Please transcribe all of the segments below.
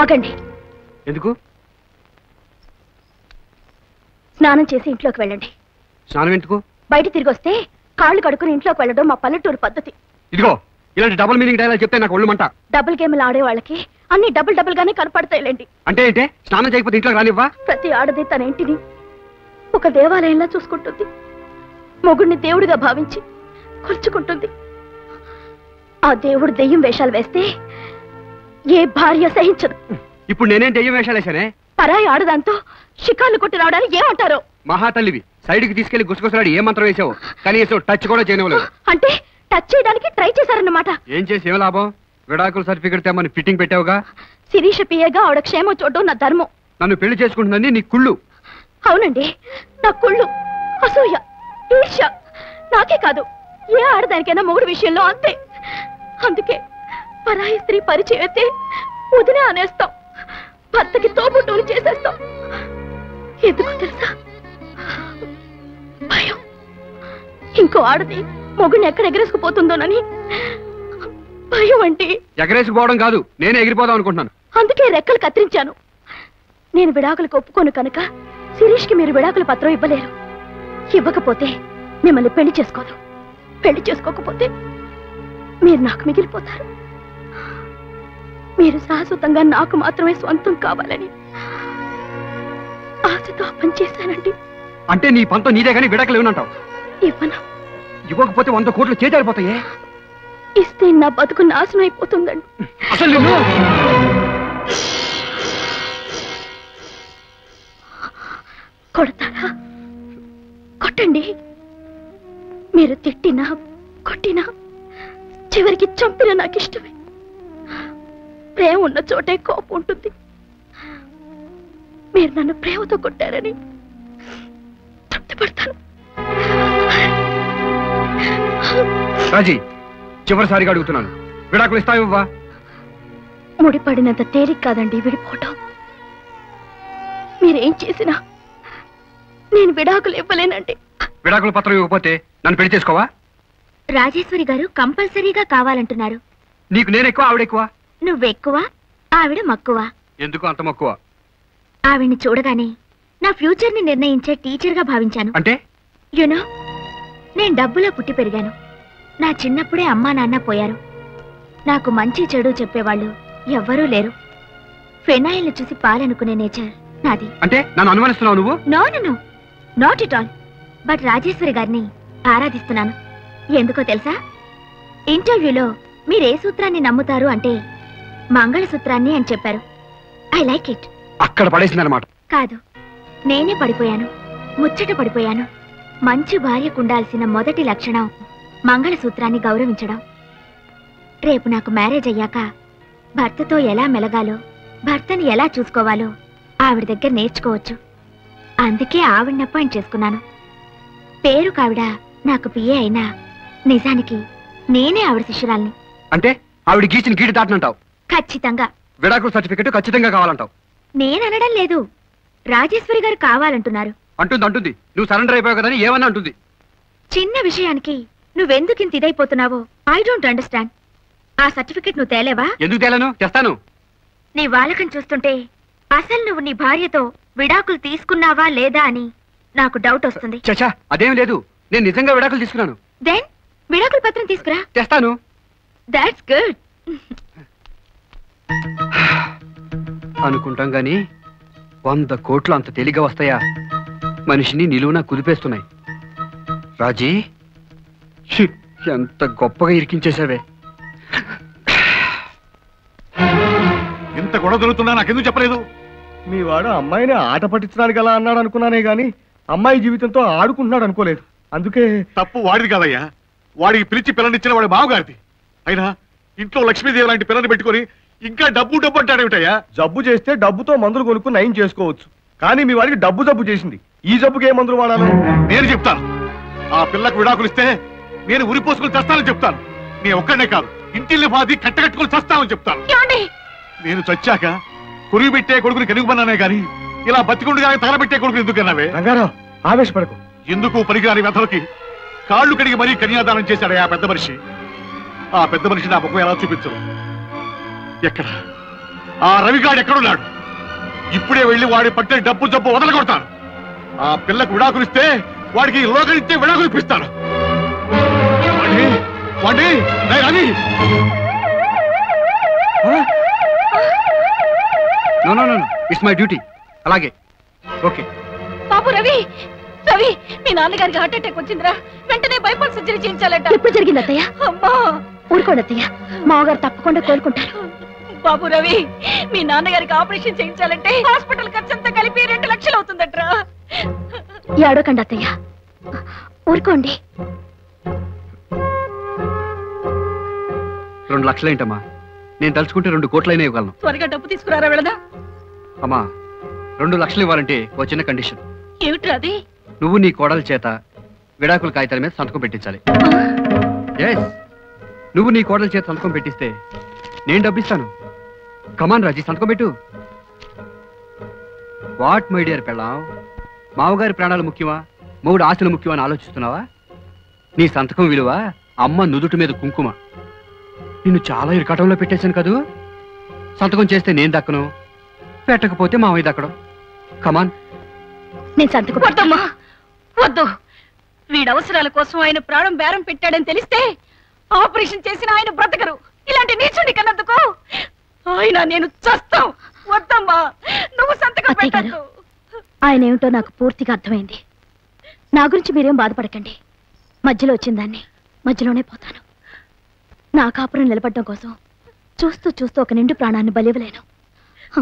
ఆగండి ఎందుకు స్నానం చేసి ఇంట్లోకి వెళ్ళండి స్నానం ఎందుకు బయట తిరిగి వస్తే కాళ్ళు కడుక్కుని ఇంట్లోకి వెళ్ళడం మా పల్లెటూరు పద్ధతి ఇదిగో ఇలాంటి డబుల్ మీనింగ్ డైలాగ్ చెప్తే నాకు ఒళ్ళు మంట డబుల్ గేమ్లు ఆడే వాళ్ళకి అన్ని డబుల్ డబుల్ గానే కనపడతాయిలేండి అంటే ఏంటే స్నానం చేయకపోతే ఇంట్లోకి రానివ్వా ప్రతి ఆడది తన ఇంటిని ఒక దేవాలయంలా చూసుకుంటుంది మొగుడిని దేవుడిగా భావించి కొలుచుకుంటుంది ఆ దేవుడు దెయ్యం వేషాలు వేస్తే ఏ భార్య సహించదు ఇప్పుడు నేనేం దెయ్యం వేషాలు వేశానే పరాయి ఆడదాంతో షికార్లు కొట్టి రావడానికి ఏమంటారో మహాతల్లివి సైడ్కి తీసుకెళ్లి గుసగుసలాడి ఏ మంత్రం వేసావు కనీసం టచ్ కూడా చేయనివ్వలేదు అంటే టచ్ చేయడానికి ట్రై చేశారన్నమాట ఏం చేసి ఏం లాభం విడాకుల సర్టిఫికెట్ తెమ్మని ఫిట్టింగ్ పెట్టావుగా శిరీష పియ్యగా ఆవిడ క్షేమం చూడడం నా ధర్మం నన్ను పెళ్లి చేసుకుంటుందని నీ కుళ్ళు అవునండి నా కుళ్ళు అసూయ ఈర్ష్య నాకే కాదు ఏ ఆడదానికైనా మొగుడు విషయంలో అంతే అందుకే పరాయి స్త్రీ పరిచయం అయితే వదిలే అనేస్తాం భర్తకి తోబుట్టువులు చేసేస్తాం ఎందుకు తెలుసా భయం ఇంకో ఆడది మొగుడిని ఎక్కడ ఎగరేసుకుపోతుందోనని భయం అంటే ఎగరేసిపోవడం కాదు నేనే ఎగిరిపోదాం అనుకుంటున్నాను అందుకే రెక్కలు కత్తిరించాను నేను విడాకులకు ఒప్పుకోను కనుక శిరీష్కి మీరు విడాకుల పత్రం ఇవ్వలేరు ఇవ్వకపోతే మిమ్మల్ని పెళ్లి చేసుకోదు పెళ్లి చేసుకోకపోతే మీరు నాకు మిగిలిపోతారు మీరు శాశ్వతంగా నాకు మాత్రమే స్వంతం కావాలని ఆశతో ఆ పని చేశానండి అంటే నీ పంతం నీదే కానీ విడాకులు ఇవ్వనంటావు ఇవ్వను ఇవ్వకపోతే వంద కోట్లు చేజారిపోతాయే ఇస్తే నా బతుకు నాశనం అయిపోతుందండి అసలు నువ్వు కొడతారా కొట్టండి మీరు తిట్టినా కొట్టినా చివరికి చంపిన నాకు ఇష్టమే ప్రేమ ఉన్న చోటే కోపం ఉంటుంది మీరు నన్ను ప్రేమతో కొట్టారని తృప్తిపడతాను రాజీ చివరిసారిగా అడుగుతున్నాను విడాకులు ఇస్తావా ముడిపడినంత తేలిక కాదండి విడిపోవటం మీరేం చేసినా నేను విడాకులు ఇవ్వలేనండి విడాకుల పత్రం ఇవ్వకపోతే నన్ను పెళ్లి చేసుకోవా రాజేశ్వరి గారు కంపల్సరీగా కావాలంటున్నారు నీకు నేను ఎక్కువ ఆవిడ ఎక్కువ నువ్వెక్కువ ఆవిడ మక్కువ ఎందుకు అంత మక్కువ ఆవిడ్ని చూడగానే నా ఫ్యూచర్ ని నిర్ణయించే టీచర్ గా భావించాను అంటే యునో నేను డబ్బులో పుట్టి పెరిగాను నా చిన్నప్పుడే అమ్మా నాన్న పోయారు నాకు మంచి చెడు చెప్పేవాళ్ళు ఎవ్వరూ లేరు ఫెనాయిల్ని చూసి పాలనుకునే నేచర్ నాది అంటే నన్ను అనుమానిస్తున్నావు నువ్వు no no not it all but Rajeshwari గారిని ఆరాధిస్తున్నాను ఎందుకో తెలుసా ఇంటర్వ్యూలో మీరు ఏ సూత్రాన్ని నమ్ముతారు అంటే మంగళసూత్రాన్ని అని చెప్పారు ఐ లైక్ ఇట్ అక్కడ పడేసిందనమాట కాదు నేనే పడిపోయాను ముచ్చట పడిపోయాను మంచి భార్యకు ఉండాల్సిన మొదటి లక్షణం మంగళసూత్రాన్ని గౌరవించడం రేపు నాకు మ్యారేజ్ అయ్యాక భర్తతో ఎలా మెలగాలో భర్తని ఎలా చూసుకోవాలో ఆవిడ దగ్గర నేర్చుకోవచ్చు అందుకే ఆవిడని అపాయింట్ చేసుకున్నాను పేరు కావిడ నాకు పిఏ అయినా నిజానికి నేనే ఆవిడ శిష్యురాల్ని అంటే ఆవిడ గీచిన గీటు దాటనంటావు ఖచ్చితంగా విడాకుల సర్టిఫికెట్ ఖచ్చితంగా కావాలంటావు నేననడం లేదు రాజేశ్వరి గారు కావాలంటున్నారు అంటుంది అంటుంది నువ్వు సరెండర్ అయిపోయావు కదని ఏమన్నా అంటుంది చిన్న విషయానికి నువ్వెందుకు ఇంత ఇదైపోతున్నావో ఐ డోంట్ అండర్స్టాండ్ ఆ సర్టిఫికెట్ నువ్వు తేలేవా ఎందుకు తేలను తెస్తాను నీ వాలకం చూస్తుంటే అసలు నువ్వు నీ భార్యతో విడాకులు తీసుకున్నావా లేదా అని నాకు డౌట్ వస్తుంది చచా అదేం లేదు నేను నిజంగా విడాకులు తీసుకున్నాను దెన్ విడాకుల పత్రం తీసుకురా తెస్తాను దాట్స్ గుడ్ అనుకుంటాం గాని వంద కోట్లు అంత తేలిగ్గా వస్తాయా మనిషిని నిలువున కుదిపేస్తున్నాయి రాజీ ఛీ, ఎంత గొప్పగా ఇరికించేశావే ఇంత గొడవ జరుగుతున్నా నాకెందుకు చెప్పలేదు మీ వాడు అమ్మాయిని ఆట పట్టించడానికి అలా అన్నాడు అనుకున్నానే గాని అమ్మాయి జీవితంతో ఆడుకుంటున్నాడు అనుకోలేదు అందుకే తప్పు వాడిది కాదయ్యా వాడికి పిలిచి పిల్లనిచ్చిన వాడి మామగారిది అయినా ఇంట్లో లక్ష్మీదేవి లాంటి పిల్లని పెట్టుకొని ఇంకా డబ్బు డబ్బు అంటాడేమిటయ్యా జబ్బు చేస్తే డబ్బుతో మందులు కొనుక్కుని నయం చేసుకోవచ్చు కానీ మీ వాడికి డబ్బు జబ్బు చేసింది ఈ జబ్బుకి ఏ మందులు వాడాలో నేను చెప్తాను ఆ పిల్లకు విడాకులు ఇస్తే నేను ఉరిపోసుకుని చస్తానని చెప్తాను నీ ఒక్కడనే కాదు ఇంటిల్ని బాధి కట్టకట్టుకుని చస్తానని చెప్తాను నేను చచ్చాక కురిగి పెట్టే కొడుకుని కనుగొన్నానే గాని ఇలా బతికుండగానే తగలబెట్టే కొడుకుని ఎందుకు అన్నావే రంగారావు ఆవేశపడకు ఎందుకు పనికిరాని వెధలకి కాళ్ళు కడిగి మరీ కన్యాదానం చేశాడు ఆ పెద్ద మనిషి ఆ పెద్ద మనిషి నా ముఖం ఎలా చూపించదు ఎక్కడ ఆ రవిగాడు ఎక్కడున్నాడు ఇప్పుడే వెళ్ళి వాడి పట్టిన డబ్బు జబ్బు వదలగొడతాను ఆ పిల్లకు విడాకులు ఇస్తే వాడికి లోకలిస్తే విడాకులు ఇప్పిస్తాను వాణ్ణి, వాణ్ణి, రేయ్ Ravi no no no it's my duty అలాగే ఓకే బాబు రవి రవి మీ నాన్నగారికి హార్ట్ అటాక్ వచ్చిందిరా వెంటనే బైపాస్ సర్జరీ చేయించాలట ఎప్పుడు జరిగింది అత్తయ్య అమ్మా ఊరుకోండి అత్తయ్య మామగారు తప్పకుండా కోలుకుంటారు బాబు రవి మీ నాన్నగారికి ఆపరేషన్ చేయించాలంటే హాస్పిటల్ ఖర్చంతా కలిపి రెండు లక్షలు అవుతుందట్రా ఏడవకండి అత్తయ్య ఊరుకోండి రెండు లక్షలేంటమ్మా నేను తలుచుకుంటే రెండు కోట్లైనా ఇవ్వగలను త్వరగా డబ్బు తీసుకురారా వెళదా అమ్మా రెండు లక్షలు ఇవ్వాలంటే ఓ చిన్న కండిషన్ ఏమిట్రా అది నువ్వు నీ కోడల చేత విడాకుల కాగితాల మీద సంతకం పెట్టించాలి ఎస్ నువ్వు నీ కోడల చేత సంతకం పెట్టిస్తే నేను డబ్బిస్తాను కమాన్ రాజీ సంతకం పెట్టు వాట్ మై డియర్ పెళ్ళాం మామగారి ప్రాణాలు ముఖ్యమా మొగుడు ఆశలు ముఖ్యమా అని ఆలోచిస్తున్నావా నీ సంతకం విలువ అమ్మ నుదుటి మీద కుంకుమ నిన్ను చాలా ఇరకాటంలో పెట్టేశాను కదూ సంతకం చేస్తే నేను దక్కను పెట్టకపోతే మామయ్య దక్కడం కమాన్ నేను సంతకం వద్దమ్మా వద్దు వీడి అవసరాల కోసం ఆయన ప్రాణం బేరం పెట్టాడని తెలిస్తే ఆపరేషన్ చేసిన ఆయన బ్రతకరు ఇలాంటి నీచుడి కన్నందుకు ఆయన నేను చస్తాం వద్దమ్మా నువ్వు సంతకం అత్తయ్య గారు. పెట్టద్దు ఆయన ఏమిటో నాకు పూర్తిగా అర్థమైంది నా గురించి మీరేం బాధపడకండి మధ్యలో వచ్చిందాన్ని మధ్యలోనే పోతాను నా కాపురం నిలబడడం కోసం చూస్తూ చూస్తూ ఒక నిండు ప్రాణాన్ని బలివ్వలేను హ.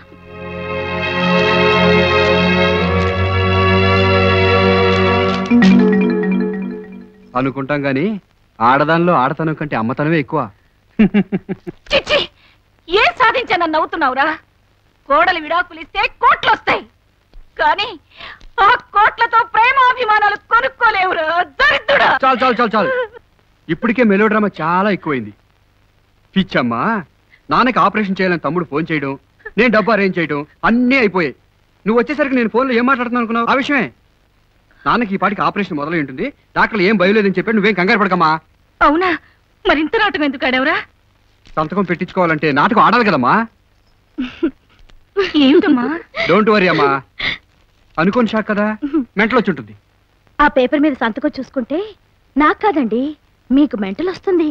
అనుకుంటాం గాని ఆడదానిలో ఆడతనం కంటే అమ్మతనమే ఎక్కువ చిచ్చి ఏం సాధించానని నవ్వుతున్నావురా కోడలు విడాకులు ఇస్తే కోట్లు వస్తాయి కానీ ఆ కోట్లతో ప్రేమాభిమానాలు కొనుక్కోలేవురా దరిద్రుడా చాలు చాలు చాలు చాలు ఇప్పటికే మెలో డ్రామా చాలా ఎక్కువైంది పిచ్చమ్మా నాన్నకి ఆపరేషన్ చేయాలని తమ్ముడు ఫోన్ చేయడం నేను డబ్బు అరేంజ్ చేయడం అన్నీ అయిపోయాయి నువ్వు వచ్చేసరికి నేను ఫోన్లో ఏం మాట్లాడుతున్నాను అనుకున్నావు ఆ విషయమే నాన్నకి ఈ పాటికి ఆపరేషన్ మొదలై ఉంటుంది డాక్టర్లు ఏం భయలేదని చెప్పి నువ్వేం కంగారు పడకమ్మా అవునా మరింత నాటకం ఎందుకు ఆడావురా సంతకం పెట్టించుకోవాలంటే నాటకం ఆడాలి కదమ్మా ఏమిటమ్మా డోంట్ వరీ అమ్మా అనుకోని షాక్ కదా మెంటలు వచ్చి ఉంటుంది ఆ పేపర్ మీద సంతకం చూసుకుంటే నాకు కాదండి మీకు మెంటల్ వస్తుంది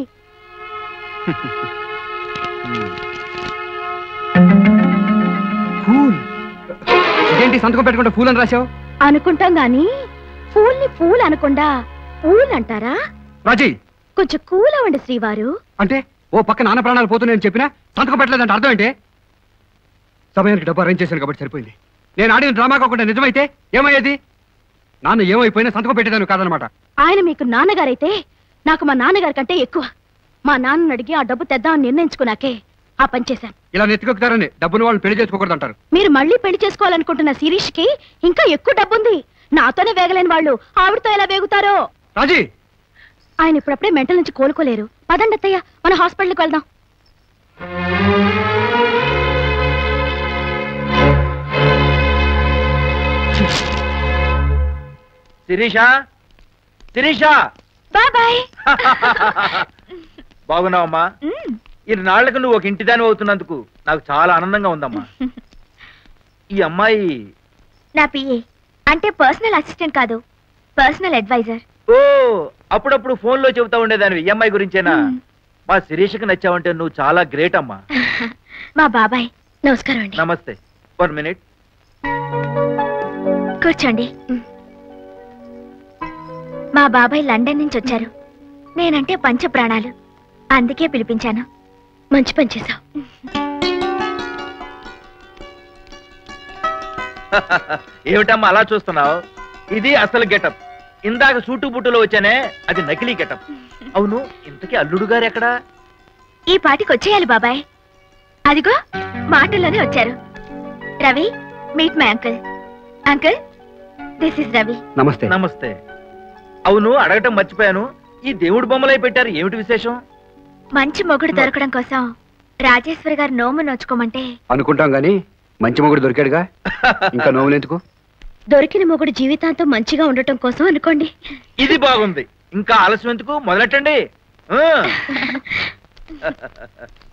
ఫూల్ ఇదేంటి సంతకం పెట్టుకుంటే ఫూల్ అని రాశావు అనుకుంటాం గాని ఫూల్ని ఫూల్ అనకుండా ఊల్ అంటారా రాజీ కొంచెం కూల్ అవ్వండి శ్రీవారు అంటే ఓ పక్క నాన్న ప్రాణాలు పోతున్నాయని చెప్పినా సంతకం పెట్టలేదంటే అర్థం ఏంటి సమయానికి డబ్బు అరేంజ్ చేశాను కాబట్టి సరిపోయింది నేను ఆడిన డ్రామా కాకుండా నిజమైతే ఏమయ్యేది నాన్న ఏమైపోయినా సంతకం పెట్టేదాను కాదనమాట ఆయన మీకు నాన్నగారైతే నాకు మా నాన్నగారి కంటే ఎక్కువ మా నాన్నని అడిగి ఆ డబ్బు తెద్దామని నిర్ణయించుకున్నాకే ఆ పని చేశాను ఇలా నెత్తుకొక్కుతారని డబ్బును వాళ్ళు పెళ్లి చేసుకోకూడదు అంటారు మీరు మళ్ళీ పెళ్లి చేసుకోవాలనుకుంటున్న శిరీష్ కి ఇంకా ఎక్కువ డబ్బుంది నాతోనే వేగలేని వాళ్ళు ఆవిడతో ఎలా వేగుతారో రాజీ ఆయన ఇప్పుడప్పుడే మెంటల్ నుంచి కోలుకోలేరు పదండి అత్తయ్య మన హాస్పిటల్కి వెళ్దాం శిరీష శిరీష బాయ్ బాయ్ బాగున్నావమ్మా ఈ నాళ్లకు నువ్వు ఒక ఇంటిదాని అవుతున్నందుకు నాకు చాలా ఆనందంగా ఉందమ్మా ఈ అమ్మాయి నా పిఏ అంటే పర్సనల్ అసిస్టెంట్ కాదు పర్సనల్ అడ్వైజర్ ఓ అప్పుడప్పుడు ఫోన్ లో చెబుతా ఉండేదానివి ఈ అమ్మాయి గురించేనా మా శిరీషకి నచ్చావంటే నువ్వు చాలా గ్రేట్ అమ్మా మా బాబాయ్ నమస్కారం అండి నమస్తే వన్ మినిట్ కూర్చోండి మా బాబాయ్ లండన్ నుంచి వచ్చారు నేనంటే పంచ ప్రాణాలు అందుకే పిలిపించాను మంచి పని చేశావు ఏమిటమ్మా అలా చూస్తున్నావు ఇది అసలు గెటప్ ఇందాక సూటు బుట్టులో వచ్చానే అది నకిలీ గెటప్ అవును ఇంతకీ అల్లుడు గారు ఎక్కడా ఈ పాటికి వచ్చేయాలి బాబాయ్ అదిగో మాటల్లోనే వచ్చారు Ravi meet my uncle uncle this is Ravi నమస్తే నమస్తే అవును అడగటం మర్చిపోయాను ఈ దేవుడు బొమ్మలై పెట్టారు ఏమిటి విశేషం మంచి మొగుడు దొరకడం కోసం రాజేశ్వరి గారు నోము నోచుకోమంటే అనుకుంటాం గాని మంచి మొగుడు దొరికాడుగా ఇంకా నోవులు ఎందుకు దొరికిన మొగుడు జీవితాంతం మంచిగా ఉండటం కోసం అనుకోండి ఇది బాగుంది ఇంకా ఆలస్యం ఎందుకు మొదలెట్టండి ఆ.